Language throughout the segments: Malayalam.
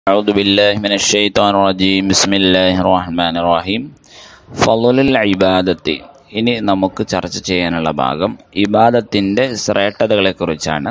أعوذ بالله من الشيطان الرجيم بسم الله الرحمن الرحيم ഫളുൽ ഇബാദത്തി ഇനി നമുക്ക് ചർച്ച ചെയ്യാനുള്ള ഭാഗം ഇബാദത്തിൻ്റെ ശ്രേഷ്ഠതകളെക്കുറിച്ചാണ്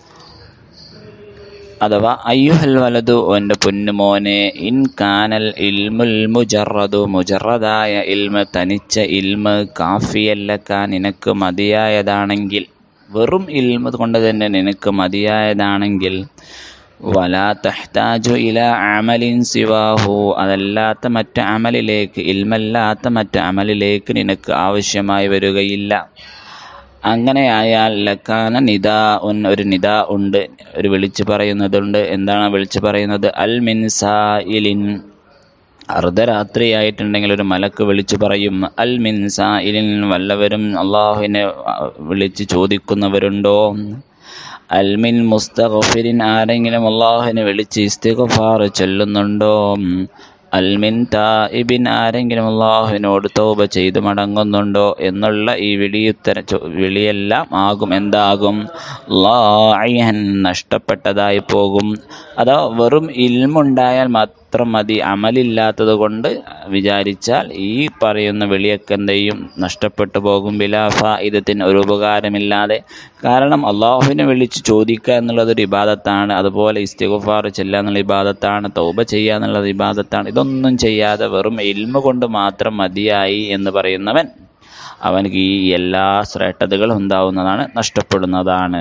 അഥവാ അയ്യുഹൽ വലതു എൻ്റെ പൊന്നുമോനെ ഇൻ കാനൽ ഇൽമുൽ മുജറദു മുജറദായ ഇൽമ തനിച്ച ഇൽമ കാഫിയല്ലക്ക നിനക്ക് മതിയായതാണെങ്കിൽ വെറും ഇൽമ കൊണ്ട് തന്നെ നിനക്ക് മതിയായതാണെങ്കിൽ വലാ തഹ്താജു ഇല അമലിൻ സിവാഹു അതല്ലാത്ത മറ്റ് അമലിലേക്ക് ഇൽമല്ലാത്ത മറ്റ് അമലിലേക്ക് നിനക്ക് ആവശ്യമായി വരികയില്ല അങ്ങനെയായാൽ ലക്കാന നിദാ ഉൻ ഒരു നിദാ ഉണ്ട് ഒരു വിളിച്ചു പറയുന്നതുണ്ട് എന്താണ് വിളിച്ചു പറയുന്നത് അൽ മിൻസായിലിൻ അർദ്ധരാത്രിയായിട്ടുണ്ടെങ്കിൽ ഒരു മലക്ക് വിളിച്ചു പറയും അൽ മിൻസായിലിൻ വല്ലവരും അള്ളാഹുവിനെ വിളിച്ച് ചോദിക്കുന്നവരുണ്ടോ അൽമിൻ മുസ്തഖഫിരിൻ ആരെങ്കിലും അള്ളാഹുവിനെ വിളിച്ച് ഇസ്തിഗഫാർ ചൊല്ലുന്നുണ്ടോ അൽമിൻ തായിബിൻ ആരെങ്കിലും അള്ളാഹുവിനോട് തൗബ ചെയ്ത് മടങ്ങുന്നുണ്ടോ എന്നുള്ള ഈ വിളിയുത്തര ചോ- വിളിയെല്ലാം ആകും എന്താകും ലായിഹൻ നഷ്ടപ്പെട്ടതായി പോകും അതോ വെറും ഇൽമുണ്ടായാൽ മാത്രം മതി അമലില്ലാത്തത് കൊണ്ട് വിചാരിച്ചാൽ ഈ പറയുന്ന വിളിയൊക്കെ എന്ത് ചെയ്യും നഷ്ടപ്പെട്ടു പോകും ബിലാഫ ഇതത്തിന് ഒരു ഉപകാരമില്ലാതെ കാരണം അള്ളാഹുവിനെ വിളിച്ച് ചോദിക്കുക എന്നുള്ളത് ഒരു ഇബാദത്താണ് അതുപോലെ ഇസ്തിഗുഫാർ ചെല്ലുക എന്നുള്ള ഇബാദത്താണ് തൗബ ചെയ്യുക എന്നുള്ളത് ഇബാദത്താണ് ഇതൊന്നും ചെയ്യാതെ വെറും ഇൽമ കൊണ്ട് മാത്രം മതിയായി എന്ന് പറയുന്നവൻ അവനക്ക് ഈ എല്ലാ ശ്രേഷ്ഠതകളും ഉണ്ടാവുന്നതാണ് നഷ്ടപ്പെടുന്നതാണ്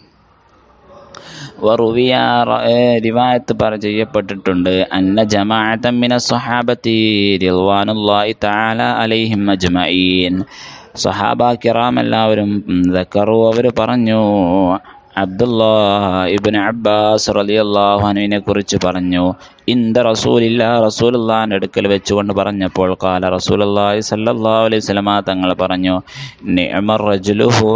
വറുവിയ റിവായത്ത് പറ ചെയ്യപ്പെട്ടിട്ടുണ്ട് അന്ന ജമാഅത്തൻ മിന സ്വഹാബത്തി റിദ്വാനുല്ലാഹി തആല അലൈഹിം അജ്മഈൻ സ്വഹാബ കിറാം എല്ലാവരും ദക്കറു അവർ പറഞ്ഞു അബ്ദുല്ലാ ഇബ്ൻ അബ്ബാസ് റളിയല്ലാഹു അൻഹുവിനെ കുറിച്ച് പറഞ്ഞു ഇന്ദ റസൂലില്ല റസൂലുള്ളാഹിൻ്റെ അടുക്കൽ വെച്ചുകൊണ്ട് പറഞ്ഞപ്പോൾ കാല റസൂലുള്ളാഹി സല്ലല്ലാഹു അലൈഹി വസല്ലമ തങ്ങൾ പറഞ്ഞു നിഅമർ റജുലു ഹുവ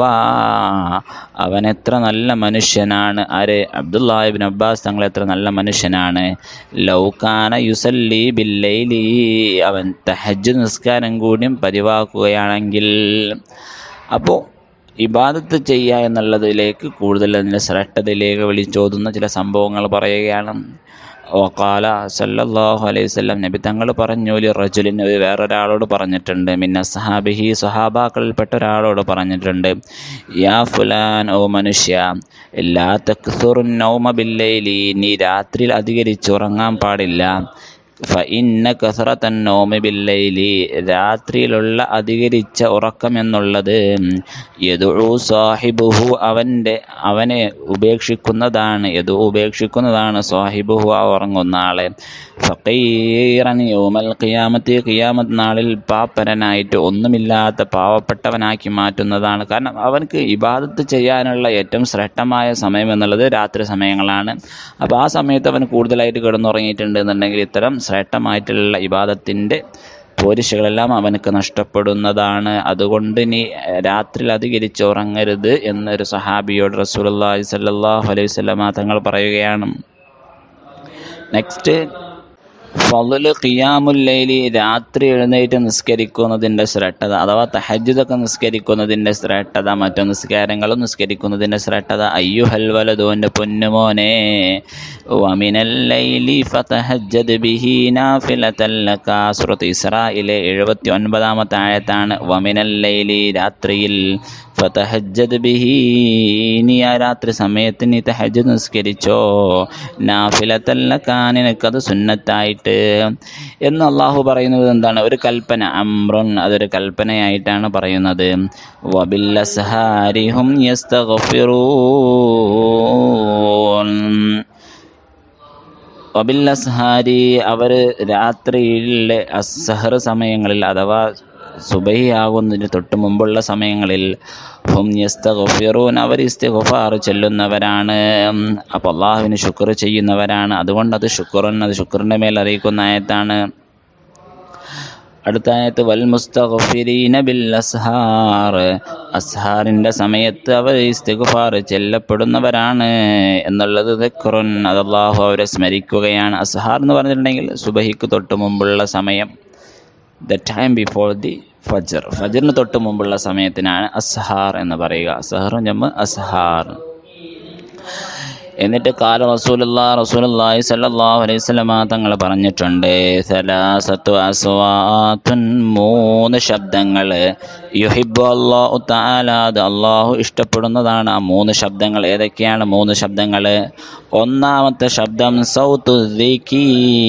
അവൻ എത്ര നല്ല മനുഷ്യനാണ് ആര് അബ്ദുല്ലാ ഇബ്ൻ അബ്ബാസ് തങ്ങൾ എത്ര നല്ല മനുഷ്യനാണ് ലൗകാന യുസല്ലി ബില്ലൈലി അവൻ തഹജ്ജുദ് നിസ്കാരം കൂടിയും പതിവാക്കുകയാണെങ്കിൽ അപ്പോൾ ഇബാദത്ത് ചെയ്യുക എന്നുള്ളതിലേക്ക് കൂടുതൽ അതിൻ്റെ ശ്രേഷ്ഠതയിലേക്ക് വിളിച്ചോതുന്ന ചില സംഭവങ്ങൾ പറയുകയാണ് ഓക്കാല സല്ലല്ലാഹു അലൈഹി വസല്ലം നബി തങ്ങൾ പറഞ്ഞു ലി റജുലിന് ഒരു വേറൊരാളോട് പറഞ്ഞിട്ടുണ്ട് മിന്ന സഹാബിഹി സഹാബാക്കളിൽപ്പെട്ട ഒരാളോട് പറഞ്ഞിട്ടുണ്ട് യാ ഫുലാൻ ഓ മനുഷ്യ എല്ലാ തക്സുറുൻ നൗമ ബില്ലൈലി നീ രാത്രിയിൽ അധികരിച്ചുറങ്ങാൻ പാടില്ല ഫഇന്ന കസറത്തൻ നോമി ബില്ലൈലി രാത്രിയിലുള്ള അധികരിച്ച ഉറക്കം എന്നുള്ളത് യദുഉ സാഹിബുഹു അവൻ്റെ അവനെ ഉപേക്ഷിക്കുന്നതാണ് യദു ഉപേക്ഷിക്കുന്നതാണ് സാഹിബുഹു ആ ഉറങ്ങുന്ന ആളെ ഫക്കീറൻ യോമൽ ഖിയാമത്ത് ഖിയാമത്ത് നാളിൽ പാപ്പരനായിട്ട് ഒന്നുമില്ലാത്ത പാവപ്പെട്ടവനാക്കി മാറ്റുന്നതാണ് കാരണം അവനക്ക് ഇബാദത്ത് ചെയ്യാനുള്ള ഏറ്റവും ശ്രേഷ്ഠമായ സമയം എന്നുള്ളത് രാത്രി സമയങ്ങളാണ് അപ്പോൾ ആ സമയത്ത് അവൻ കൂടുതലായിട്ട് കിടന്നുറങ്ങിയിട്ടുണ്ട് എന്നുണ്ടെങ്കിൽ ഇത്തരം ശ്രേഷ്ഠമായിട്ടുള്ള ഇബാദത്തിൻ്റെ പോരിശകളെല്ലാം അവനക്ക് നഷ്ടപ്പെടുന്നതാണ് അതുകൊണ്ട് നീ രാത്രിയിൽ അധികരിച്ച് ഉറങ്ങരുത് എന്നൊരു സഹാബിയോട് റസൂലുള്ളാഹി സ്വല്ലല്ലാഹു അലൈഹി വസല്ലമ തങ്ങൾ പറയുകയാണ് നെക്സ്റ്റ് ഫളുൽ ഖിയാമുല്ലൈലി രാത്രി എഴുന്നേറ്റ് നിസ്കരിക്കുന്നതിൻ്റെ ശ്രേഷ്ഠത അഥവാ തഹജ്ജുദൊക്കെ നിസ്കരിക്കുന്നതിൻ്റെ ശ്രേഷ്ഠത മറ്റു നിസ്കാരങ്ങളും നിസ്കരിക്കുന്നതിൻ്റെ ശ്രേഷ്ഠത അയ്യുഹൽ വലതുവിൻ്റെ പൊന്നുമോനെ വമിനല്ലൈലി ഫതഹജ്ജദ് ബിഹി നാഫിലതൻ ലക സൂറത്ത് ഇസ്രായിലെ എഴുപത്തി ഒൻപതാമത്തെ ആയത്താണ് വമിനല്ലൈലി രാത്രിയിൽ ഫതഹജ്ജദ് ബിഹി നീ ആ രാത്രി സമയത്ത് നീ തഹജ്ജുദ് നിസ്കരിച്ചോ നാഫിലത്തല്ലക്കാ നിനക്കത് സുന്നത്തായിട്ട് എന്ന് അള്ളാഹു പറയുന്നത് എന്താണ് ഒരു കൽപ്പന അമ്രുൻ അതൊരു കൽപ്പനയായിട്ടാണ് പറയുന്നത് വബില്ലസ്ഹാരിഹും യസ്തഗ്ഫിറൂൻ വബില്ലസ്ഹാരി അവർ രാത്രിയിലെ അസഹർ സമയങ്ങളിൽ അഥവാ സുബഹി ആകുന്നതിന് തൊട്ട് മുമ്പുള്ള സമയങ്ങളിൽ ഹും യസ്തഗ്ഫിറൂൻ അവർ ഇസ്തിഗ്ഫാർ ചെല്ലുന്നവരാണ് അപ്പോൾ അള്ളാഹുവിന് ശുക്ർ ചെയ്യുന്നവരാണ് അതുകൊണ്ട് അത് ശുക്രൻ അത് ശുക്രിൻ്റെ മേൽ അറിയിക്കുന്ന ആയത്താണ് അടുത്ത ആയത്ത് വൽ മുസ്തഗ്ഫിരീന ബിൽ അസ്ഹാർ അസ്ഹാറിൻ്റെ സമയത്ത് അവർ ഇസ്തിഗ്ഫാർ ചെല്ലപ്പെടുന്നവരാണ് എന്നുള്ളത് ദിക്റുൻ അത് അള്ളാഹു അവരെ സ്മരിക്കുകയാണ് അസ്ഹാർ എന്ന് പറഞ്ഞിട്ടുണ്ടെങ്കിൽ സുബഹിക്ക് തൊട്ട് മുമ്പുള്ള സമയം ദ ടൈം ബിഫോർ ദി ഫജർ ഫജറിന് തൊട്ട് മുമ്പുള്ള സമയത്തിനാണ് അസ്ഹാർ എന്ന് പറയുക അസ്ഹാറും ജമ്മ് അസ്ഹാർ എന്നിട്ട് കാല റസൂലുല്ലാ റസൂലുള്ളാഹി സ്വല്ലല്ലാഹു അലൈഹി വസല്ലമ തങ്ങൾ പറഞ്ഞിട്ടുണ്ട് സലാസത്തു അസ്വാത്തുൻ മൂന്ന് ശബ്ദങ്ങൾ യുഹിബ്ബു അല്ലാഹു തആല അത് അള്ളാഹു ഇഷ്ടപ്പെടുന്നതാണ് ആ മൂന്ന് ശബ്ദങ്ങൾ ഏതൊക്കെയാണ് മൂന്ന് ശബ്ദങ്ങൾ ഒന്നാമത്തെ ശബ്ദം സൗത്തു ദിക്കി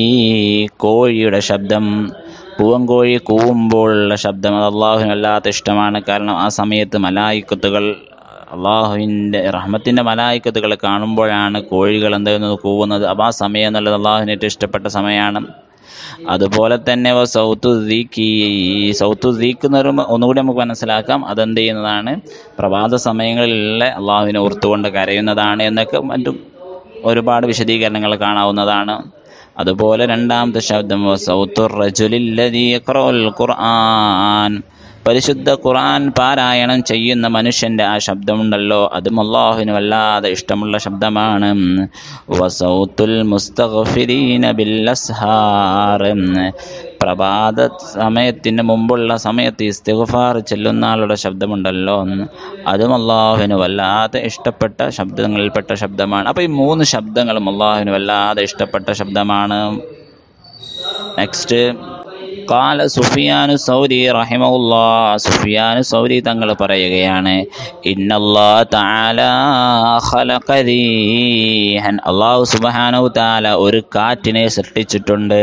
കോഴിയുടെ ശബ്ദം പൂവൻകോഴി കൂവുമ്പോഴുള്ള ശബ്ദം അത് അള്ളാഹുവിന് വല്ലാത്ത ഇഷ്ടമാണ് കാരണം ആ സമയത്ത് മലായിക്കത്തുകൾ അള്ളാഹുവിൻ്റെ റഹ്മത്തിൻ്റെ മലായിക്കത്തുകൾ കാണുമ്പോഴാണ് കോഴികൾ എന്തെങ്കിലും കൂവുന്നത് അപ്പോൾ ആ സമയം എന്നുള്ളത് അള്ളാഹുവിന് ഏറ്റവും ഇഷ്ടപ്പെട്ട സമയമാണ് അതുപോലെ തന്നെ വ സൗത്തു ദീക്ക് സൗത്തു ദീക്ക് എന്ന് പറയുമ്പോൾ ഒന്നുകൂടി നമുക്ക് മനസ്സിലാക്കാം അതെന്ത് ചെയ്യുന്നതാണ് പ്രഭാത സമയങ്ങളിലുള്ള അള്ളാഹുവിനെ ഓർത്തുകൊണ്ട് കരയുന്നതാണ് എന്നൊക്കെ മറ്റും ഒരുപാട് വിശദീകരണങ്ങൾ കാണാവുന്നതാണ് അതുപോലെ രണ്ടാമത്തെ ശബ്ദം വ സൗത്തു റജുലില്ലദീ യഖറഉൽ ഖുർആൻ പരിശുദ്ധ ഖുർആൻ പാരായണം ചെയ്യുന്ന മനുഷ്യൻ്റെ ആ ശബ്ദമുണ്ടല്ലോ അതും അള്ളാഹുവിന് വല്ലാതെ ഇഷ്ടമുള്ള ശബ്ദമാണ് വസൗത്തുൽ മുസ്തഗ്ഫിരീന ബിൽ അസ്ഹാർ പ്രഭാത സമയത്തിന് മുമ്പുള്ള സമയത്ത് ഇസ്തിഗ്ഫാർ ചെല്ലുന്ന ആളുടെ ശബ്ദമുണ്ടല്ലോ അതും അള്ളാഹുവിന് വല്ലാതെ ഇഷ്ടപ്പെട്ട ശബ്ദങ്ങളിൽപ്പെട്ട ശബ്ദമാണ് അപ്പോൾ ഈ മൂന്ന് ശബ്ദങ്ങളും അള്ളാഹുവിന് വല്ലാതെ ഇഷ്ടപ്പെട്ട ശബ്ദമാണ് നെക്സ്റ്റ് കാല സുഫിയാനു സൗരി റഹിമഉല്ലാ സുഫിയാനു സൗരി തങ്ങൾ പറയുകയാണ് ഇന്നല്ലാ തആല ഖലഖ റീഹൻ അല്ലാഹു സുബ്ഹാനഹു തആല ഒരു കാറ്റിനെ സൃഷ്ടിച്ചിട്ടുണ്ട്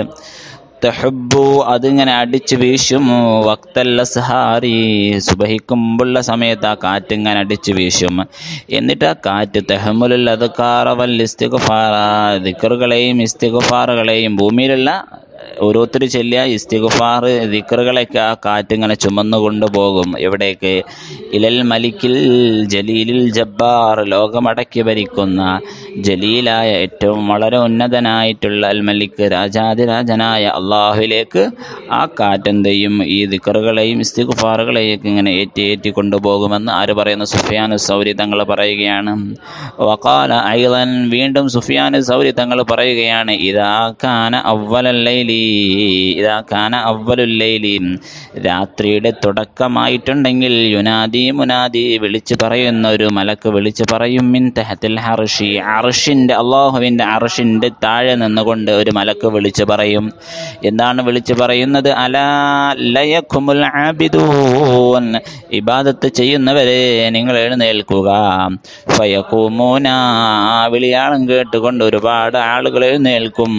തെഹബു അതിങ്ങനെ അടിച്ചു വീശും വക്തല്ല സഹാരി സുബഹിക്കുമ്പുള്ള സമയത്ത് ആ കാറ്റ് ഇങ്ങനെ അടിച്ചു വീശും എന്നിട്ട് ആ കാറ്റ് തെഹമുൽ അദ്കാറവൽ ഇസ്തിഗ്ഫാറ ദിക്കറുകളെയും ഇസ്തിഗ്ഫാറുകളെയും ഭൂമിയിലുള്ള ഓരോരുത്തർ ചെല്ലിയ ഇസ്തിഗ്ഫാർ ദിക്കറുകളൊക്കെ ആ കാറ്റ് ഇങ്ങനെ ചുമന്നു കൊണ്ടുപോകും എവിടേക്ക് ഇലൽ മലിക്കിൽ ജലീലിൽ ജബ്ബാർ ലോകമടക്കി ഭരിക്കുന്ന ജലീലായ ഏറ്റവും വളരെ ഉന്നതനായിട്ടുള്ള അൽ മലിക്ക് രാജാതിരാജനായ അള്ളാഹുവിലേക്ക് ആ കാറ്റെന്ത് ചെയ്യും ഈ ദിക്കറുകളെയും ഇസ്തിഗ്ഫാറുകളെയൊക്കെ ഇങ്ങനെ ഏറ്റി ഏറ്റി കൊണ്ടുപോകുമെന്ന് ആര് പറയുന്നു സുഫിയാനു സൗരി തങ്ങൾ പറയുകയാണ് വക്കാല ഐലൻ വീണ്ടും സുഫിയാനു സൗരി തങ്ങൾ പറയുകയാണ് ഇതാ കാന അവലല്ലൈലി ഇതാ കാന അവലുല്ലൈലി രാത്രിയുടെ തുടക്കമായിട്ടുണ്ടെങ്കിൽ യുനാദി മുനാദി വിളിച്ചു പറയുന്ന ഒരു മലക്ക് വിളിച്ചു പറയും മിൻ തെഹത്തിൽ ഹർഷി അർഷിൻ്റെ അള്ളാഹുവിൻ്റെ അർഷിൻ്റെ താഴെ നിന്നുകൊണ്ട് ഒരു മലക്ക് വിളിച്ചു പറയും എന്താണ് വിളിച്ചു പറയുന്നത് അലാ ലയഖുമുൽ ആബിദൂൻ ഇബാദത്ത് ചെയ്യുന്നവരെ നിങ്ങൾ എഴുന്നേൽക്കുക ഫയഖൂമൂന വിളിയാളം കേട്ടുകൊണ്ട് ഒരുപാട് ആളുകൾ എഴുന്നേൽക്കും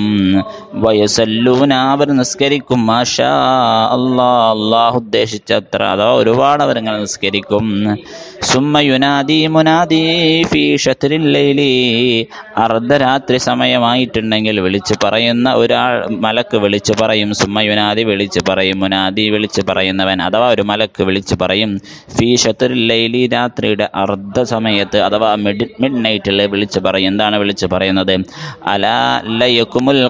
വയസല്ലൂന അവർ നിസ്കരിക്കും മാഷാ അല്ലാ അള്ളാഹു ഉദ്ദേശിച്ചത്ര അഥവാ ഒരുപാട് അവരിങ്ങനെ നിസ്കരിക്കും സുമ്മ യുനാദി മുനാദി ഫീ ഷത്രിൽ ലൈലി അർദ്ധരാത്രി സമയമായിട്ടുണ്ടെങ്കിൽ വിളിച്ച് പറയുന്ന ഒരാൾ മലക്ക് വിളിച്ച് പറയും സുമ്മ യുനാദി വിളിച്ച് പറയും മുനാദി വിളിച്ച് പറയുന്നവൻ അഥവാ ഒരു മലക്ക് വിളിച്ച് പറയും ഫീ ഷത്രിൽ ലൈലി രാത്രിയുടെ അർദ്ധ സമയത്ത് അഥവാ മിഡ് മിഡ് നൈറ്റിൽ വിളിച്ച് പറയും എന്താണ് വിളിച്ച് പറയുന്നത് അലാ ലയക്കുമുൽ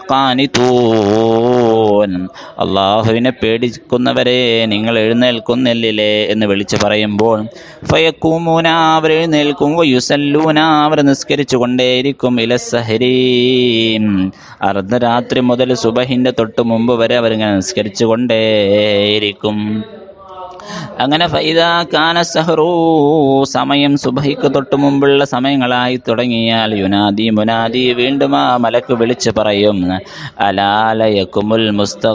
ഖാനിതൂൻ അള്ളാഹുവിനെ പേടിക്കുന്നവരെ നിങ്ങൾ എഴുന്നേൽക്കുന്നില്ലേ എന്ന് വിളിച്ച് പറയുമ്പോൾ ഫയക്കൂമൂന അവർ എഴുന്നേൽക്കും യുസല്ലൂന അവർ നിസ്കരിച്ചു കൊണ്ടേയിരിക്കും ഇലസഹരീം അർദ്ധരാത്രി മുതൽ സുബഹിൻ്റെ തൊട്ട് മുമ്പ് വരെ അവരിങ്ങനെ നിസ്കരിച്ചു കൊണ്ടേയിരിക്കും അങ്ങനെ ഫൈദ കാന സഹറൂ സമയം സുബഹിക്ക് തൊട്ട് മുമ്പുള്ള സമയങ്ങളായി തുടങ്ങിയാൽ യുനാദി മുനാദി വീണ്ടും ആ മലക്ക് വിളിച്ചു പറയും അലാലയക്കുമുൽ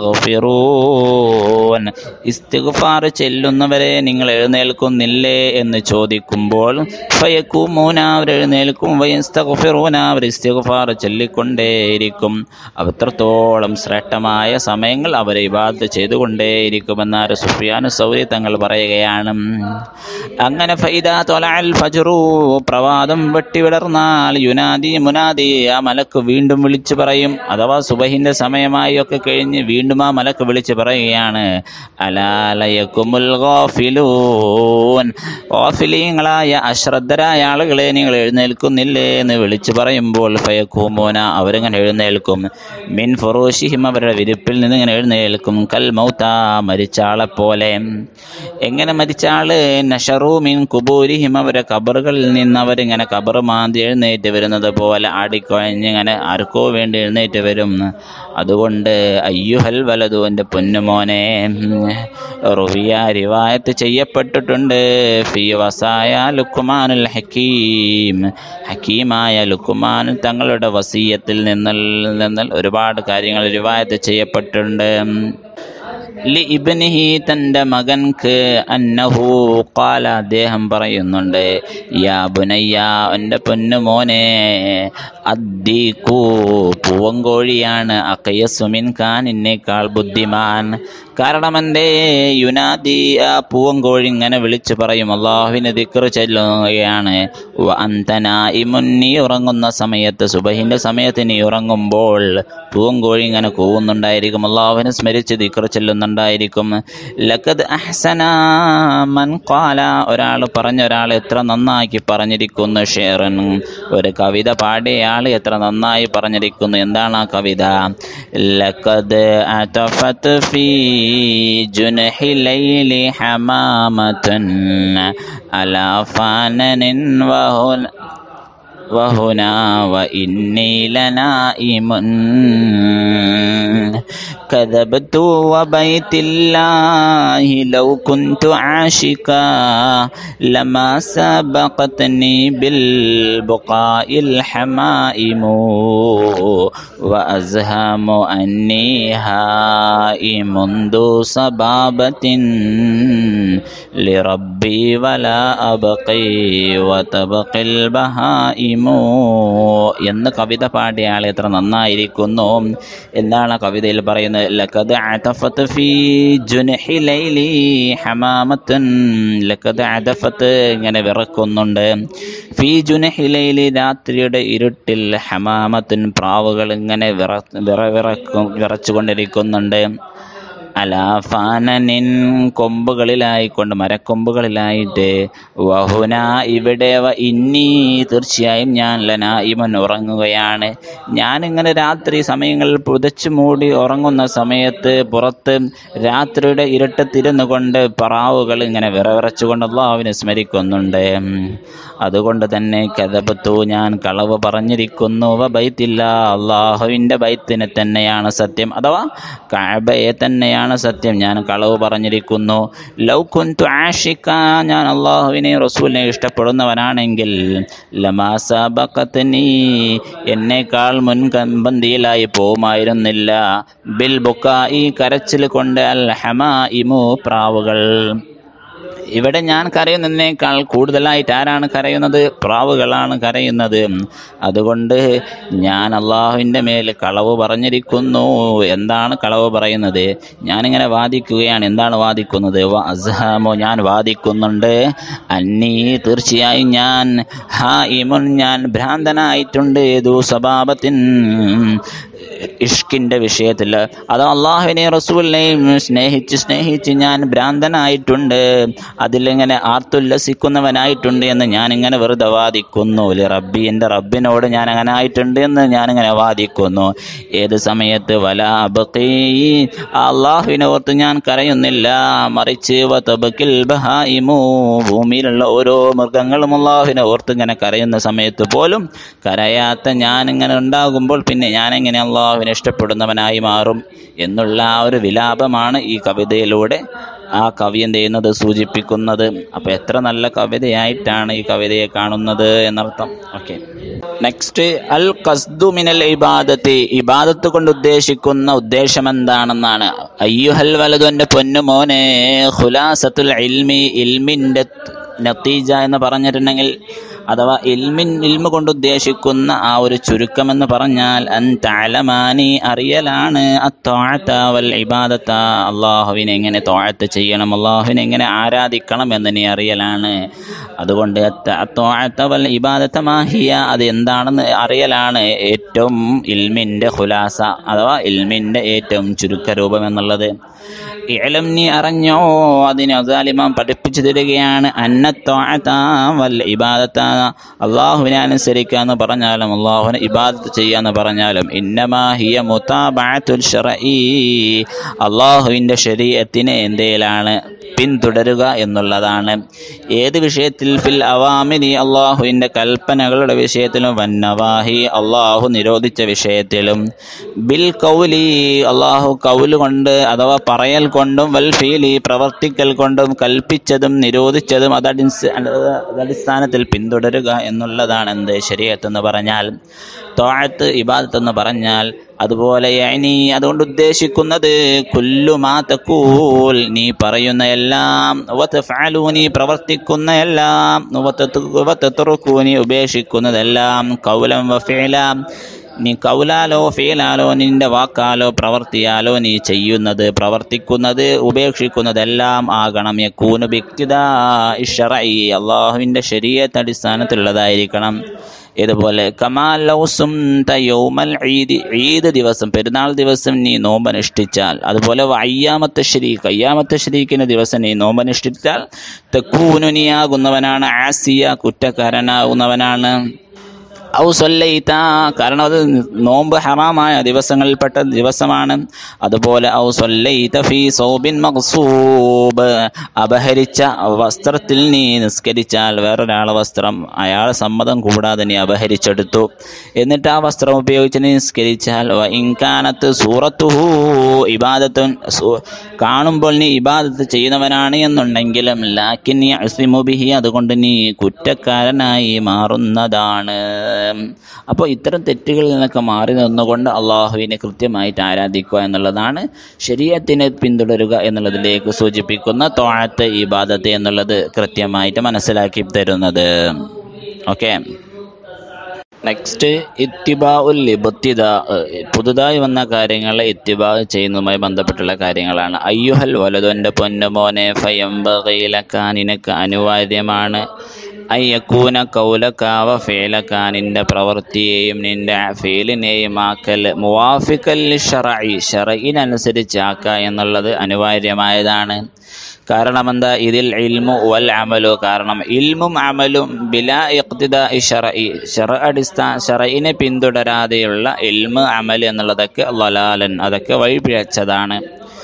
മുസ്തഗ്ഫിറൂൻ ഇസ്തിഗ്ഫാർ ചെല്ലുന്നവരെ നിങ്ങൾ എഴുന്നേൽക്കുന്നില്ലേ എന്ന് ചോദിക്കുമ്പോൾ ഫയക്കൂമൂന അവർ എഴുന്നേൽക്കും വയസ്തഗ്ഫിറൂന അവർ ഇസ്തിഗ്ഫാർ ചൊല്ലിക്കൊണ്ടേയിരിക്കും അത്രത്തോളം ശ്രേഷ്ഠമായ സമയങ്ങൾ അവരെ ഇബാദത്ത് ചെയ്തുകൊണ്ടേയിരിക്കുമെന്നാര് സുഫിയാനു സൗരി തങ്ങൾ പറയുകയാണ് അങ്ങനെ ഫൈദ തൊലാൽ ഫജറു പ്രവാദം വെട്ടിവിടർന്നാൽ യുനാദി മുനാദി ആ മലക്ക് വീണ്ടും വിളിച്ചു പറയും അഥവാ സുബഹിന്റെ സമയമായി ഒക്കെ കഴിഞ്ഞ് വീണ്ടും ആ മലക്ക് വിളിച്ചു പറയുകയാണ് അലാലയക്കുമുൽ ഗാഫിലൂൻ ഗാഫിലീങ്ങളായ അശ്രദ്ധരായ ആളുകളെ നിങ്ങൾ എഴുന്നേൽക്കുന്നില്ലേ എന്ന് വിളിച്ചു പറയുമ്പോൾ ഫയക്കൂമോന അവരിങ്ങനെ എഴുന്നേൽക്കും മിൻ ഫുറൂഷിഹിം അവരുടെ വിരിപ്പിൽ നിന്ന് ഇങ്ങനെ എഴുന്നേൽക്കും കൽ മൗത്ത മരിച്ച ആളെ പോലെ എങ്ങനെ മരിച്ച ആള് നഷറൂ മീൻ കുബൂരിഹിം അവരെ കബറുകളിൽ നിന്ന് അവരിങ്ങനെ കബറ് മാന്തി എഴുന്നേറ്റ് വരുന്നത് പോലെ ആടിക്കുഴഞ്ഞ് ഇങ്ങനെ ആർക്കോ വേണ്ടി എഴുന്നേറ്റ് വരും അതുകൊണ്ട് അയ്യുഹൽ വലതു എൻ്റെ പൊന്നുമോനെ റുവിയ റിവായത്ത് ചെയ്യപ്പെട്ടിട്ടുണ്ട് ഫി വസായ ലുക്കുമാനുൽ ഹക്കീം ഹക്കീമായ ലുക്കുമാൻ തങ്ങളുടെ വസീയത്തിൽ നിന്നൽ നിന്നൽ ഒരുപാട് കാര്യങ്ങൾ റിവായത്ത് ചെയ്യപ്പെട്ടിട്ടുണ്ട് ലി ഇബ്നിഹി തൻ്റെ മകൻക്ക് അന്നഹു ഖാല അദ്ദേഹം പറയുന്നുണ്ട് യാ ബുനയ്യ എൻ്റെ പൊന്നുമോനെ അദ്ദീക്കു പൂവങ്കോഴിയാണ് അക്കയസുമിൻ ഖാൻ എന്നേക്കാൾ ബുദ്ധിമാൻ കാരണം എൻ്റെ യുനാദി ആ പൂവങ്കോഴി ഇങ്ങനെ വിളിച്ചു പറയും അള്ളാഹുവിന് ദിക്റ് ചെല്ലുകയാണ് വ അന്തന നീ ഉറങ്ങുന്ന സമയത്ത് സുബഹിൻ്റെ സമയത്ത് നീ ഉറങ്ങുമ്പോൾ പൂവങ്കോഴി ഇങ്ങനെ കൂവുന്നുണ്ടായിരിക്കും അള്ളാഹുവിനെ സ്മരിച്ച് ദിക്റ് ചെല്ലുന്നുണ്ടായിരിക്കും ലഖദ് അഹ്സന മൻ ഖാല ഒരാൾ പറഞ്ഞ ഒരാൾ എത്ര നന്നാക്കി പറഞ്ഞിരിക്കുന്നു ഷേറൻ ഒരു കവിത പാടിയ ആൾ എത്ര നന്നായി പറഞ്ഞിരിക്കുന്നു എന്താണ് ആ കവിത ലഖദ് അതഫത് ഫീ ജുനഹി ലൈലി ഹമാമത്തുൻ അലാ ഫാനനിൻ വഹുൻ وهنا وإني لنائم كذبت وبيت الله لو كنت عاشقا لما سبقتني بالبقاء الحمائم وأزهم أني هائم منذ صبابة لربي ولا أبقي وتبقي البهائم എന്ന് കവിത പാടിയ ആൾ എത്ര നന്നായിരിക്കുന്നു എന്താണ് ആ കവിതയിൽ പറയുന്നത് ലഖദ് അതഫത്ത് ഫീ ജുനഹി ലൈലി ഹമാമത്തുൻ ലഖദ് അതഫത്ത് ഇങ്ങനെ വിറക്കുന്നുണ്ട് ഫീ ജുനഹി ലൈലി രാത്രിയുടെ ഇരുട്ടിൽ ഹമാമത്തുൻ പ്രാവുകൾ ഇങ്ങനെ വിറ വിറ വിറക്കും വിറച്ചുകൊണ്ടിരിക്കുന്നുണ്ട് അലാഫാനനിൻ കൊമ്പുകളിലായിക്കൊണ്ട് മരക്കൊമ്പുകളിലായിട്ട് വഹുന ഇവിടെ വ ഇന്നി തീർച്ചയായും ഞാൻ ലനായിമൻ ഉറങ്ങുകയാണ് ഞാനിങ്ങനെ രാത്രി സമയങ്ങളിൽ പുതച്ചു മൂടി ഉറങ്ങുന്ന സമയത്ത് പുറത്ത് രാത്രിയുടെ ഇരുട്ടത്തിരുന്നു കൊണ്ട് പ്രാവുകൾ ഇങ്ങനെ വിറവിറച്ചുകൊണ്ട് അള്ളാഹുവിനെ സ്മരിക്കുന്നുണ്ട് അതുകൊണ്ട് തന്നെ കഥപത്തു ഞാൻ കളവ് പറഞ്ഞിരിക്കുന്നു വ ബൈത്തില്ല അള്ളാഹുവിൻ്റെ ബൈത്തിനെ തന്നെയാണ് സത്യം അഥവാ കാബയെ തന്നെയാണ് സത്യം ഞാൻ കളവ് പറഞ്ഞിരിക്കുന്നു ലൗ കുന്തു ആഷിക്ക ഞാൻ അള്ളാഹുവിനെ റസൂലിനെ ഇഷ്ടപ്പെടുന്നവനാണെങ്കിൽ ലമാസബക്കത്തിനി എന്നേക്കാൾ മുൻകമ്പന്തിയിലായി പോവുമായിരുന്നില്ല ബിൽ ബുക്ക ഈ കരച്ചിൽ കൊണ്ട് അൽ ഹമാ ഇമു പ്രാവുകൾ ഇവിടെ ഞാൻ കരയുന്നതിനേക്കാൾ കൂടുതലായിട്ട് ആരാണ് കരയുന്നത് പ്രാവുകളാണ് കരയുന്നത് അതുകൊണ്ട് ഞാൻ അള്ളാഹുവിൻ്റെ മേൽ കളവ് പറഞ്ഞിരിക്കുന്നു എന്താണ് കളവ് പറയുന്നത് ഞാനിങ്ങനെ വാദിക്കുകയാണ് എന്താണ് വാദിക്കുന്നത് വ അസ്ഹാമോ ഞാൻ വാദിക്കുന്നുണ്ട് അന്നീ തീർച്ചയായും ഞാൻ ഹാ ഇമുൻ ഞാൻ ഭ്രാന്തനായിട്ടുണ്ട് ഏതു സ്വഭാവത്തിൻ ഇഷ്കിൻ്റെ വിഷയത്തിൽ അത് അള്ളാഹുവിനെ റസൂലിനെയും സ്നേഹിച്ച് സ്നേഹിച്ച് ഞാൻ ഭ്രാന്തനായിട്ടുണ്ട് അതിലിങ്ങനെ ആർത്തുല്ലസിക്കുന്നവനായിട്ടുണ്ട് എന്ന് ഞാനിങ്ങനെ വെറുതെ വാദിക്കുന്നു ലി റബ്ബി എൻ്റെ റബ്ബിനോട് ഞാൻ അങ്ങനെ ആയിട്ടുണ്ട് എന്ന് ഞാനിങ്ങനെ വാദിക്കുന്നു ഏത് സമയത്ത് വല അബക്കീ അള്ളാഹുവിനെ ഓർത്ത് ഞാൻ കരയുന്നില്ല മറിച്ച് വതബക്കിൽ ബഹായിമു ഭൂമിയിലുള്ള ഓരോ മൃഗങ്ങളും അള്ളാഹുവിനെ ഓർത്ത് ഇങ്ങനെ കരയുന്ന സമയത്ത് പോലും കരയാത്ത ഞാനിങ്ങനെ ഉണ്ടാകുമ്പോൾ പിന്നെ ഞാനെങ്ങനെ അള്ളാഹുവിനെ ഇഷ്ടപ്പെടുന്നവനായി മാറും എന്നുള്ള ആ ഒരു വിലാപമാണ് ഈ കവിതയിലൂടെ ആ കവി എന്ത് ചെയ്യുന്നത് സൂചിപ്പിക്കുന്നത് അപ്പോൾ എത്ര നല്ല കവിതയായിട്ടാണ് ഈ കവിതയെ കാണുന്നത് എന്നർത്ഥം ഓക്കെ നെക്സ്റ്റ് അൽ ഖസ്ദു മിനൽ ഇബാദത്ത് ഇബാദത്ത് കൊണ്ട് ഉദ്ദേശിക്കുന്ന ഉദ്ദേശം എന്താണെന്നാണ് അയ്യുഹൽ വലതു എൻ്റെ പൊന്നുമോനെ ഖുലാസത്തുൽ ഇൽമി ഇൽമിൻ്റെ നത്തീജ എന്ന് പറഞ്ഞിട്ടുണ്ടെങ്കിൽ അഥവാ ഇൽമിൻ ഇൽമ കൊണ്ട് ഉദ്ദേശിക്കുന്ന ആ ഒരു ചുരുക്കം എന്ന് പറഞ്ഞാൽ അൻ തലമാനി അറിയലാണ് അത്തോഴത്ത വൽ ഇബാദത്ത അള്ളാഹുവിനെ എങ്ങനെ തോഴത്ത് ചെയ്യണം അള്ളാഹുവിനെ എങ്ങനെ ആരാധിക്കണം എന്ന് നീ അറിയലാണ് അതുകൊണ്ട് അത്തോഴത്ത വൽ ഇബാദത്ത മാഹിയ അത് എന്താണെന്ന് അറിയലാണ് ഏറ്റവും ഇൽമിൻ്റെ ഖുലാസ അഥവാ ഇൽമിൻ്റെ ഏറ്റവും ചുരുക്കരൂപം എന്നുള്ളത് ഇലം നീ അറിഞ്ഞോ അതിന് അസാലിമാം പഠിപ്പിച്ചു തരികയാണ് അന്നത്തോഴത്ത വൽ ഇബാദത്ത അള്ളാഹുവിനെ അനുസരിക്കുക എന്ന് പറഞ്ഞാലും അള്ളാഹുവിനെ ഇബാദത്ത് ചെയ്യുക എന്ന് പറഞ്ഞാലും ഇന്നമാ ഹിയ മുത്താബാത്തുൽ ഷറഈ അള്ളാഹുവിൻ്റെ ശരീരത്തിന് എന്തേലാണ് പിന്തുടരുക എന്നുള്ളതാണ് ഏത് വിഷയത്തിൽ ഫിൽ അവാമിനി അള്ളാഹുവിൻ്റെ കൽപ്പനകളുടെ വിഷയത്തിലും വന്നവാഹി അള്ളാഹു നിരോധിച്ച വിഷയത്തിലും ബിൽ കൗലി അള്ളാഹു കൗല് കൊണ്ട് അഥവാ പറയൽ കൊണ്ടും വൽ ഫീലി പ്രവർത്തിക്കൽ കൊണ്ടും കൽപ്പിച്ചതും നിരോധിച്ചതും അതടിസ്ഥ അതടിസ്ഥാനത്തിൽ പിന്തുടരുക എന്നുള്ളതാണ് എന്ത് ശരീരത്ത് എന്ന് പറഞ്ഞാൽ തോഴത്ത് ഇബാദത്ത് എന്ന് പറഞ്ഞാൽ അതുപോലെ യഅനി അതുകൊണ്ട് ഉദ്ദേശിക്കുന്നത് കുല്ലുമാ തക്കൂൽ നീ പറയുന്ന എല്ലാം വതഫഅലു നീ പ്രവർത്തിക്കുന്ന എല്ലാം വതത്റുക്കു നീ ഉപേക്ഷിക്കുന്നതെല്ലാം കൗലം വഫിഅലാം നീ കൗലാലോ ഫീലാലോ നിന്റെ വാക്കാലോ പ്രവർത്തിയാലോ നീ ചെയ്യുന്നത് പ്രവർത്തിക്കുന്നത് ഉപേക്ഷിക്കുന്നതെല്ലാം ആകണം യക്കൂന് വ്യക്തിത ഇഷറൈ അള്ളാഹുവിൻ്റെ ശരീരത്തെ അടിസ്ഥാനത്തിലുള്ളതായിരിക്കണം ഇതുപോലെ കമാലൗസും തയോമൽ ഈദ് ഈദ് ദിവസം പെരുന്നാൾ ദിവസം നീ നോമ്പനുഷ്ഠിച്ചാൽ അതുപോലെ അയ്യാമത്തെ ശരീക്ക് അയ്യാമത്തെ ശരീക്കിന് ദിവസം നീ നോമ്പനുഷ്ഠിച്ചാൽ തെക്കൂനു നീയാകുന്നവനാണ് ആസിയ കുറ്റക്കാരനാകുന്നവനാണ് ഔ സൊല്ലയിത്ത കാരണം അത് നോമ്പ് ഹറാമായ ദിവസങ്ങളിൽപ്പെട്ട ദിവസമാണ് അതുപോലെ ഔ സൊല്ലയിത്ത ഫീ സൗബിൻ മഖ്സൂബ് അപഹരിച്ച വസ്ത്രത്തിൽ നീ നിസ്കരിച്ചാൽ വേറൊരാളെ വസ്ത്രം അയാളെ സമ്മതം കൂടാതെ നീ അപഹരിച്ചെടുത്തു എന്നിട്ട് ആ വസ്ത്രം ഉപയോഗിച്ച് നീ നിസ്കരിച്ചാൽ വ ഇൻകാനത്ത് സൂറത്തുഹു ഇബാദത്തുൻ സു- കാണുമ്പോൾ നീ ഇബാദത്ത് ചെയ്യുന്നവനാണ് എന്നുണ്ടെങ്കിലും ലാക്കിൻ നീ അസിമുബിഹി അതുകൊണ്ട് നീ കുറ്റക്കാരനായി മാറുന്നതാണ് അപ്പോൾ ഇത്തരം തെറ്റുകളിൽ നിന്നൊക്കെ മാറി നിന്നുകൊണ്ട് അള്ളാഹുവിനെ കൃത്യമായിട്ട് ആരാധിക്കുക എന്നുള്ളതാണ് ശരീരത്തിനെ പിന്തുടരുക എന്നുള്ളതിലേക്ക് സൂചിപ്പിക്കുന്ന തോഴത്ത് ഇബാദത്ത് എന്നുള്ളത് കൃത്യമായിട്ട് മനസ്സിലാക്കി തരുന്നത് ഓക്കെ നെക്സ്റ്റ് ഇത്തിബാ ഉൽ ഇബത്തിദ പുതുതായി വന്ന കാര്യങ്ങളെ ഇത്തിബാ ചെയ്യുന്നതുമായി ബന്ധപ്പെട്ടുള്ള കാര്യങ്ങളാണ് അയ്യുഹൽ വലതുൻ്റെ പൊന്നുമോനെ ഫയംബകയിലക്കാൻ നിനക്ക് അനിവാര്യമാണ് അയ്യക്കൂന കൗലക്കാവ ഫേലക്കാനിൻ്റെ പ്രവൃത്തിയെയും നിൻ്റെ ഫേലിനെയും ആക്കൽ മുവാഫിക്കൽ ഷറഇ ഷറയിനനുസരിച്ചാക്ക എന്നുള്ളത് അനിവാര്യമായതാണ് കാരണം എന്താ ഇതിൽ ഇൽമു വൽ അമലു കാരണം ഇൽമും അമലും ബിലാ ഇഖ്തിദാ ഷറഇ ഷറ അടിസ്ഥാന ഷറയിനെ പിന്തുടരാതെയുള്ള ഇൽമു അമൽ എന്നുള്ളതൊക്കെ ലലാലൻ അതൊക്കെ വഴിപിഴച്ചതാണ്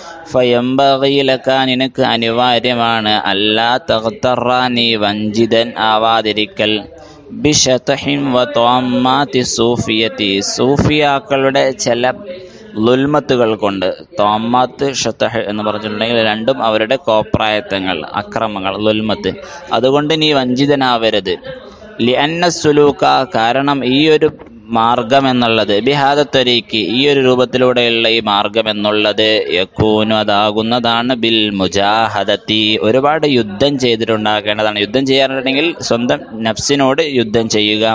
ഫയംബകയിലക്ക നിനക്ക് അനിവാര്യമാണ് അല്ലാ തഖ്തറ നീ വഞ്ചിതൻ ആവാതിരിക്കൽ ബിഷതഹിം വ തോമാത്തി സൂഫിയത്തി സൂഫിയാക്കളുടെ ചില ലുൽമത്തുകൾ കൊണ്ട് തോമാത്ത് ഷത്തഹ് എന്ന് പറഞ്ഞിട്ടുണ്ടെങ്കിൽ രണ്ടും അവരുടെ കോപ്രായത്തങ്ങൾ അക്രമങ്ങൾ ലുൽമത്ത് അതുകൊണ്ട് നീ വഞ്ചിതനാവരുത് ലിഅന്ന സുലൂക്ക കാരണം ഈ ഒരു മാർഗം എന്നുള്ളത് ബിഹാദത്തൊരീക്ക് ഈ ഒരു രൂപത്തിലൂടെയുള്ള ഈ മാർഗം എന്നുള്ളത് യക്കൂനു അതാകുന്നതാണ് ബിൽ മുജാഹദത്തി ഒരുപാട് യുദ്ധം ചെയ്തിട്ടുണ്ടാക്കേണ്ടതാണ് യുദ്ധം ചെയ്യാറുണ്ടെങ്കിൽ സ്വന്തം നഫ്സിനോട് യുദ്ധം ചെയ്യുക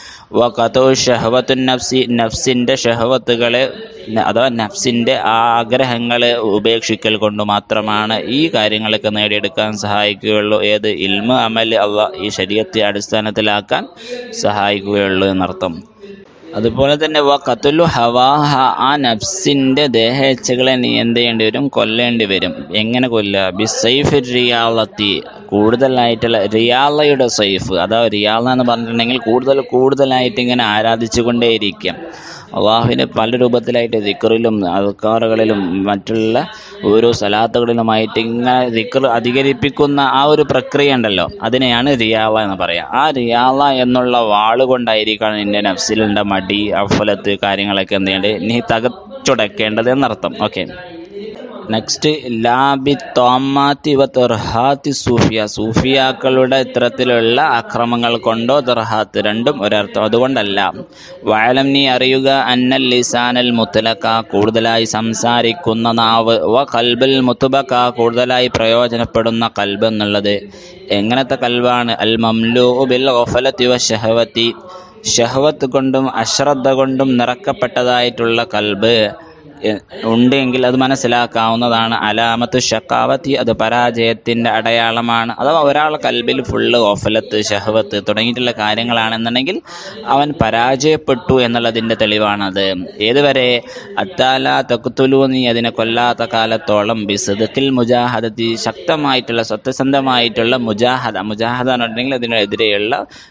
വഖതോ ഷഹവത്തു നഫ്സി നഫ്സിൻ്റെ ഷഹവത്തുകളെ ന- അഥവാ നഫ്സിൻ്റെ ആഗ്രഹങ്ങളെ ഉപേക്ഷിക്കൽ കൊണ്ട് മാത്രമാണ് ഈ കാര്യങ്ങളൊക്കെ നേടിയെടുക്കാൻ സഹായിക്കുകയുള്ളൂ ഏത് ഇൽമ അമൽ അള്ള ഈ ശരീരത്തെ അടിസ്ഥാനത്തിലാക്കാൻ സഹായിക്കുകയുള്ളൂ എന്നർത്ഥം അതുപോലെ തന്നെ വ കത്തുലു ഹവാഹ ആ നഫ്സിൻ്റെ ദേഹേച്ഛകളെ നീ എന്ത് ചെയ്യേണ്ടി വരും കൊല്ലേണ്ടി വരും എങ്ങനെ കൊല്ലുക ബി സൈഫ് റിയാളത്തി കൂടുതലായിട്ടുള്ള റിയാളയുടെ സൈഫ് അതാ റിയാള എന്ന് പറഞ്ഞിട്ടുണ്ടെങ്കിൽ കൂടുതൽ കൂടുതലായിട്ട് ഇങ്ങനെ ആരാധിച്ചു കൊണ്ടേയിരിക്കുക അള്ളാഹുവിനെ പല രൂപത്തിലായിട്ട് ദിക്കറിലും അൽക്കാറുകളിലും മറ്റുള്ള ഓരോ സലാത്തുകളിലുമായിട്ട് ഇങ്ങനെ ദിക്കർ അധികരിപ്പിക്കുന്ന ആ ഒരു പ്രക്രിയ ഉണ്ടല്ലോ അതിനെയാണ് റിയാള എന്ന് പറയുക ആ റിയാള എന്നുള്ള വാള് കൊണ്ടായിരിക്കണം നിന്റെ നഫ്സിലുണ്ട മടി അഫലത്ത് കാര്യങ്ങളൊക്കെ എന്ത് ചെയ്യേണ്ടത് നീ തകച്ചുടക്കേണ്ടത് എന്നർത്ഥം ഓക്കെ നെക്സ്റ്റ് ലാബി തോമാത്തി വ തെർഹാത്തി സൂഫിയ സൂഫിയാക്കളുടെ ഇത്തരത്തിലുള്ള അക്രമങ്ങൾ കൊണ്ടോ തെർഹാത്ത് രണ്ടും ഒരർത്ഥം അതുകൊണ്ടല്ല വയലം നീ അറിയുക അന്നൽ ലിസാനൽ മുത്തലക്ക കൂടുതലായി സംസാരിക്കുന്ന നാവ് വ കൽബൽ മുത്തുബക്ക കൂടുതലായി പ്രയോജനപ്പെടുന്ന കൽബ് എന്നുള്ളത് എങ്ങനത്തെ കൽബാണ് അൽ മംലു ബിൽ ഗഫലത്തി വ ഷഹവത്തി ഷഹവത്ത് കൊണ്ടും അശ്രദ്ധ കൊണ്ടും നിറക്കപ്പെട്ടതായിട്ടുള്ള കൽബ് എ- ഉണ്ടെങ്കിൽ അത് മനസ്സിലാക്കാവുന്നതാണ് അലാമത്ത് ഷക്കാവത്തി അത് പരാജയത്തിൻ്റെ അടയാളമാണ് അഥവാ ഒരാളെ കൽബിൽ ഫുള്ള് ഓഫലത്ത് ഷഹവത്ത് തുടങ്ങിയിട്ടുള്ള കാര്യങ്ങളാണെന്നുണ്ടെങ്കിൽ അവൻ പരാജയപ്പെട്ടു എന്നുള്ളതിൻ്റെ തെളിവാണത് ഏതുവരെ അത്താല തക്കുത്തുലു നീ അതിനെ കൊല്ലാത്ത കാലത്തോളം ബിസദക്കിൽ മുജാഹദത്തി ശക്തമായിട്ടുള്ള സത്യസന്ധമായിട്ടുള്ള മുജാഹദ മുജാഹദ എന്ന് പറഞ്ഞിട്ടുണ്ടെങ്കിൽ അതിനെതിരെയുള്ള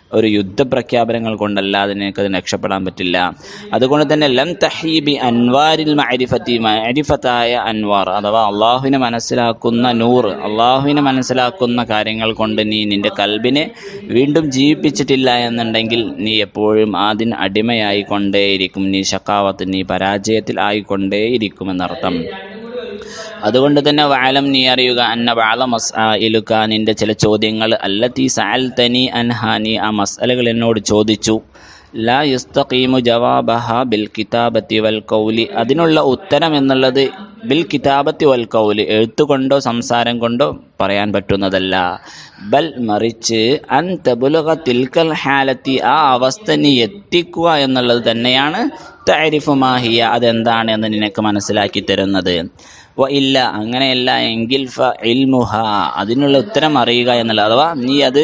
ഒരു യുദ്ധപ്രഖ്യാപനങ്ങൾ കൊണ്ടല്ലാതെ നിനക്കത് രക്ഷപ്പെടാൻ പറ്റില്ല അതുകൊണ്ട് തന്നെ ലം തഹീബി അൻവാരിൽ മഅരിഫത്തി മഅരിഫത്തായ അൻവാർ അഥവാ അള്ളാഹുവിനെ മനസ്സിലാക്കുന്ന നൂറ് അള്ളാഹുവിനെ മനസ്സിലാക്കുന്ന കാര്യങ്ങൾ കൊണ്ട് നീ നിന്റെ കൽബിനെ വീണ്ടും ജീവിപ്പിച്ചിട്ടില്ല എന്നുണ്ടെങ്കിൽ നീ എപ്പോഴും അതിന് അടിമയായി കൊണ്ടേയിരിക്കും നീ ഷക്കാവത്ത് നീ പരാജയത്തിൽ ആയിക്കൊണ്ടേയിരിക്കുമെന്നർത്ഥം അതുകൊണ്ട് തന്നെ വാലം നീ അറിയുക അന്ന വാള മസ് ഇലുക്ക നിന്റെ ചില ചോദ്യങ്ങൾ അല്ലത്തി സാൽ തനി അൻഹാനി ആ മസ്അലകൾ എന്നോട് ചോദിച്ചു ലാ യുസ്തഖീമു ജവാബഹ ബിൽ കിതാബത്തി വൽ കൗലി അതിനുള്ള ഉത്തരം എന്നുള്ളത് ബിൽ കിതാബത്തി വൽ കൗലി എഴുത്തുകൊണ്ടോ സംസാരം കൊണ്ടോ പറയാൻ പറ്റുന്നതല്ല ബൽ മറിച്ച് അൻ തബുലുക തിൽക്കൽ ഹാലത്തി ആ അവസ്ഥ നീ എത്തിക്കുക എന്നുള്ളത് തന്നെയാണ് താരിഫു മാഹിയ അതെന്താണ് എന്ന് നിനക്ക് മനസ്സിലാക്കി തരുന്നത് വ ഇല്ല അങ്ങനെയല്ല എങ്കിൽ ഫ ഇൽമുഹ അതിനുള്ള ഉത്തരം അറിയുക എന്നുള്ളത് അഥവാ നീ അത്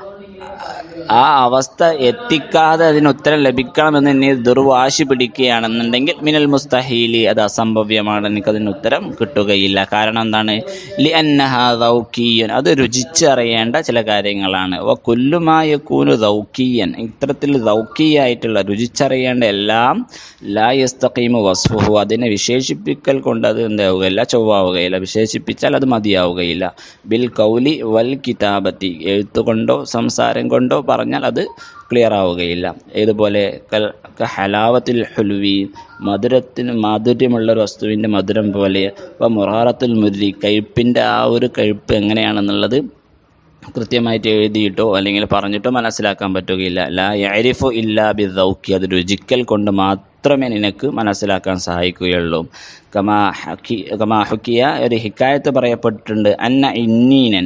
ആ അവസ്ഥ എത്തിക്കാതെ അതിന് ഉത്തരം ലഭിക്കണമെന്ന് നീ ദുർവാശി പിടിക്കുകയാണെന്നുണ്ടെങ്കിൽ മിനൽ മുസ്തഹീലി അത് അസംഭവ്യമാണ് എനിക്കതിന് ഉത്തരം കിട്ടുകയില്ല കാരണം എന്താണ് ലി അന്നഹ ദൗക്കീയൻ അത് രുചിച്ചറിയേണ്ട ചില കാര്യങ്ങളാണ് വ കുല്ലുമായ കൂനു ദൗക്കീയൻ ഇത്തരത്തിൽ ദൗക്കീയായിട്ടുള്ള രുചിച്ചറിയേണ്ട എല്ലാം ലാ യസ്തഖീമു വസ്ഫുഹു അതിനെ വിശേഷിപ്പിക്കൽ കൊണ്ട് അത് എന്താവുകയില്ല ചൊവ്വാവുകയില്ല വിശേഷിപ്പിച്ചാൽ അത് മതിയാവുകയില്ല ബിൽ കൗലി വൽ കിതാബത്തി എഴുത്തുകൊണ്ടോ സംസാരം കൊണ്ടോ പറഞ്ഞാൽ അത് ക്ലിയർ ആവുകയില്ല ഏതുപോലെ കൽ ഹലാവത്തിൽ ഹുൽവി മധുരത്തിന് മാധുര്യമുള്ള ഒരു വസ്തുവിൻ്റെ മധുരം പോലെ ഇപ്പോൾ മുറാറത്തുൽ മുരി കയ്പിൻ്റെ ആ ഒരു കയ്പ് എങ്ങനെയാണെന്നുള്ളത് കൃത്യമായിട്ട് എഴുതിയിട്ടോ അല്ലെങ്കിൽ പറഞ്ഞിട്ടോ മനസ്സിലാക്കാൻ പറ്റുകയില്ല ലാ യരിഫു ഇല്ലാ ബി ദൗക്കി അത് രുചിക്കൽ കൊണ്ട് മാത്രമേ നിനക്ക് മനസ്സിലാക്കാൻ സഹായിക്കുകയുള്ളൂ കമാ ഹക്കി കമാ ഹുക്കിയ ഒരു ഹിക്കായത്ത് പറയപ്പെട്ടിട്ടുണ്ട് അന്ന ഇന്നീനൻ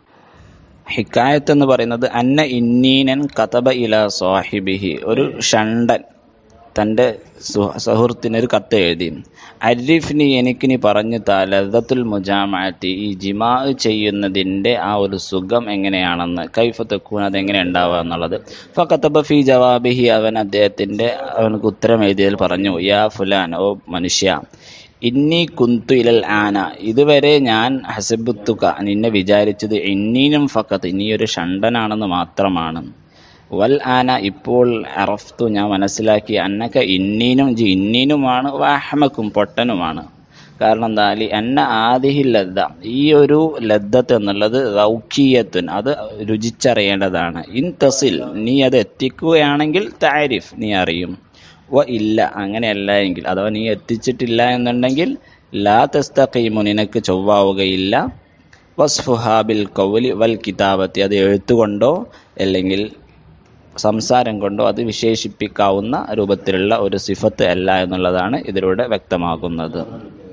ഹിക്കായത്ത് എന്ന് പറയുന്നത് അന്ന ഇന്നീനൻ കതബ ഇല സാഹിബിഹി ഒരു ഷണ്ടൻ തൻ്റെ സുഹൃത്തിന് ഒരു കത്ത് എഴുതി അരിഫ്നി എനിക്ക് നീ പറഞ്ഞു താ ലതത്തുൽ മുജാമാറ്റി ഈ ജിമാ ചെയ്യുന്നതിൻ്റെ ആ ഒരു സുഖം എങ്ങനെയാണെന്ന് കൈഫത്തക്കൂൺ അതെങ്ങനെ ഉണ്ടാവുക എന്നുള്ളത് ഫക്കത്തബ ഫി ജവാബിഹി അവൻ അദ്ദേഹത്തിൻ്റെ അവനക്ക് ഉത്തരം എഴുതിയതിൽ പറഞ്ഞു യാ ഫുലാൻ ഓ മനുഷ്യ ഇന്നി കുന്തു ഇലൽ ആന ഇതുവരെ ഞാൻ ഹസബുത്തുക നിന്നെ വിചാരിച്ചത് ഇന്നീനും ഫക്കത്ത് നീ ഒരു ഷണ്ടനാണെന്ന് മാത്രമാണ് വൽ ആന ഇപ്പോൾ അറഫ്തു ഞാൻ മനസ്സിലാക്കി അന്നക്ക ഇന്നീനും ജി ഇന്നീനുമാണ് വാഹമക്കും പൊട്ടനുമാണ് കാരണം എന്താ ലി അന്ന ആദിഹി ലദ്ദ ഈ ഒരു ലദ്ദത്ത് എന്നുള്ളത് റൗക്കീയത്തുൻ അത് രുചിച്ചറിയേണ്ടതാണ് ഇൻ തസിൽ നീ അത് എത്തിക്കുകയാണെങ്കിൽ താരിഫ് നീ അറിയും വ ഇല്ല അങ്ങനെയല്ല എങ്കിൽ അഥവാ നീ എത്തിച്ചിട്ടില്ല എന്നുണ്ടെങ്കിൽ ലാ തസ്തഖീമു നിനക്ക് ചൊവ്വാവുകയില്ല വസ്ഫുഹാബിൽ കൗലി വൽ കിതാബത്തി അത് എഴുത്തുകൊണ്ടോ അല്ലെങ്കിൽ സംസാരം കൊണ്ടോ അത് വിശേഷിപ്പിക്കാവുന്ന രൂപത്തിലുള്ള ഒരു സിഫത്ത് അല്ല എന്നുള്ളതാണ് ഇതിലൂടെ വ്യക്തമാകുന്നത്